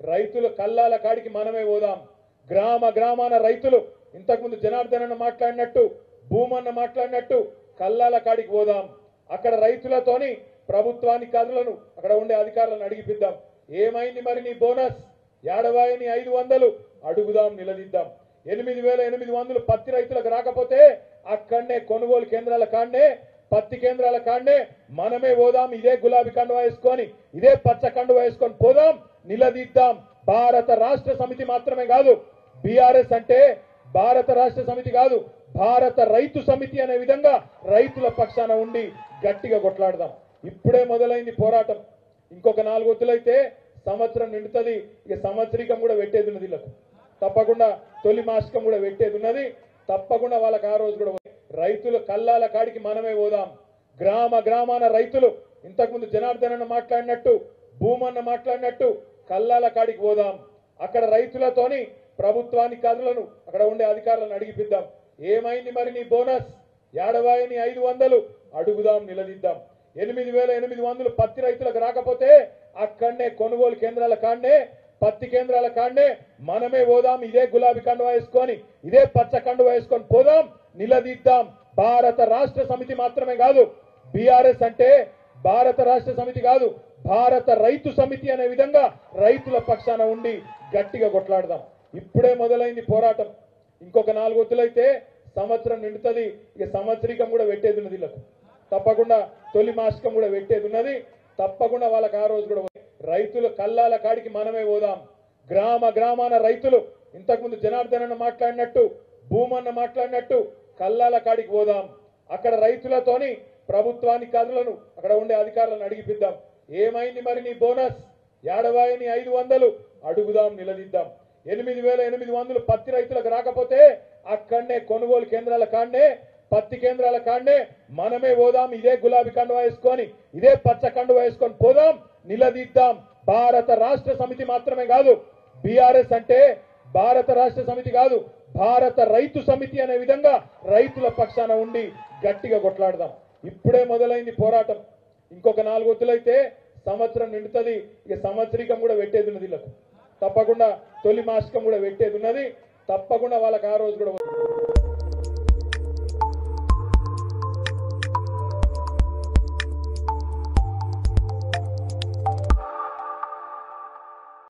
రైతులు కల్లాల కాడికి మనమే పోదాం గ్రామ గ్రామాన రైతులు ఇంతకుముందు జనార్దన్ అన్న మాట్లాడినట్టు భూమన్న మాట్లాడినట్టు కల్లాల కాడికి పోదాం అక్కడ రైతులతోని ప్రభుత్వాన్ని కథలను అక్కడ ఉండే అధికారులను అడిగిపిద్దాం ఏమైంది మరి నీ బోనస్ ఏడవాయిని ఐదు వందలు అడుగుదాం నిలదీద్దాం ఎనిమిది వేల ఎనిమిది వందలు పత్తి రైతులకు రాకపోతే అక్కడనే కొనుగోలు కేంద్రాల కాడనే పత్తి కేంద్రాల కాడనే మనమే పోదాం ఇదే గులాబీ కండువా వేసుకొని ఇదే పచ్చ కండువా వేసుకొని పోదాం నిలదీద్దాం భారత రాష్ట్ర సమితి మాత్రమే కాదు బీఆర్ఎస్ అంటే భారత రాష్ట్ర సమితి కాదు భారత రైతు సమితి అనే విధంగా రైతుల పక్షాన ఉండి గట్టిగా కొట్లాడదాం ఇప్పుడే మొదలైంది పోరాటం ఇంకొక నాలుగు వద్దులైతే సంవత్సరం నిండుతుంది ఇక సంవత్సరికం కూడా పెట్టేది ఉన్నది వీళ్ళకు తప్పకుండా తొలి మాసికం కూడా పెట్టేది ఉన్నది తప్పకుండా వాళ్ళకి ఆ రోజు కూడా రైతులు కల్లాల కాడికి మనమే పోదాం గ్రామ గ్రామాన రైతులు ఇంతకుముందు జనార్దన్ అన్న మాట్లాడినట్టు భూమన్న మాట్లాడినట్టు కల్లాల కాడికి పోదాం అక్కడ రైతులతోని ప్రభుత్వాన్ని కథలను అక్కడ ఉండే అధికారులను అడిగిపిద్దాం ఏమైంది మరి నీ బోనస్ ఏడవాయిని ఐదు వందలు అడుగుదాం నిలదీద్దాం ఎనిమిది వేల ఎనిమిది వందలు పత్తి రైతులకు రాకపోతే అక్కడనే కొనుగోలు కేంద్రాల కాడనే పత్తి కేంద్రాల కాడనే మనమే పోదాం ఇదే గులాబీ కండువా వేసుకొని ఇదే పచ్చ కండువా వేసుకొని పోదాం నిలదీద్దాం భారత రాష్ట్ర సమితి మాత్రమే కాదు బీఆర్ఎస్ అంటే భారత రాష్ట్ర సమితి కాదు భారత రైతు సమితి అనే విధంగా రైతుల పక్షాన ఉండి గట్టిగా కొట్లాడదాం ఇప్పుడే మొదలైంది పోరాటం ఇంకొక నాలుగు వద్దులైతే సంవత్సరం నిండుతుంది ఇక సంవత్సరికం కూడా పెట్టేది ఉన్నది వీళ్ళకు తప్పకుండా తొలి మాసికం కూడా పెట్టేది ఉన్నది తప్పకుండా వాళ్ళకి ఆ రోజు కూడా రైతులు కల్లాల కాడికి మనమే పోదాం గ్రామ గ్రామాన రైతులు ఇంతకుముందు జనార్దన్ అన్న మాట్లాడినట్టు భూమన్న మాట్లాడినట్టు కల్లాల కాడికి పోదాం అక్కడ రైతులతోని ప్రభుత్వాన్ని కథలను అక్కడ ఉండే అధికారులను అడిగిపిద్దాం ఏమైంది మరి నీ బోనస్ ఏడవాయిని ఐదు వందలు అడుగుదాం నిలదీద్దాం ఎనిమిది వేల ఎనిమిది వందలు పత్తి రైతులకు రాకపోతే అక్కడనే కొనుగోలు కేంద్రాల కాడనే పత్తి కేంద్రాల కాడనే మనమే పోదాం ఇదే గులాబీ కండువా వేసుకొని ఇదే పచ్చ కండువా వేసుకొని పోదాం నిలదీద్దాం భారత రాష్ట్ర సమితి మాత్రమే కాదు బీఆర్ఎస్ అంటే భారత రాష్ట్ర సమితి కాదు భారత రైతు సమితి అనే విధంగా రైతుల పక్షాన ఉండి గట్టిగా కొట్లాడదాం ఇప్పుడే మొదలైంది పోరాటం ఇంకొక నాలుగు వద్దులైతే సంవత్సరం నిండుతుంది ఇక సంవత్సరికం కూడా పెట్టేది ఉన్నది వీళ్ళకు తప్పకుండా తొలి మాసికం కూడా పెట్టేది ఉన్నది తప్పకుండా వాళ్ళకి ఆ రోజు కూడా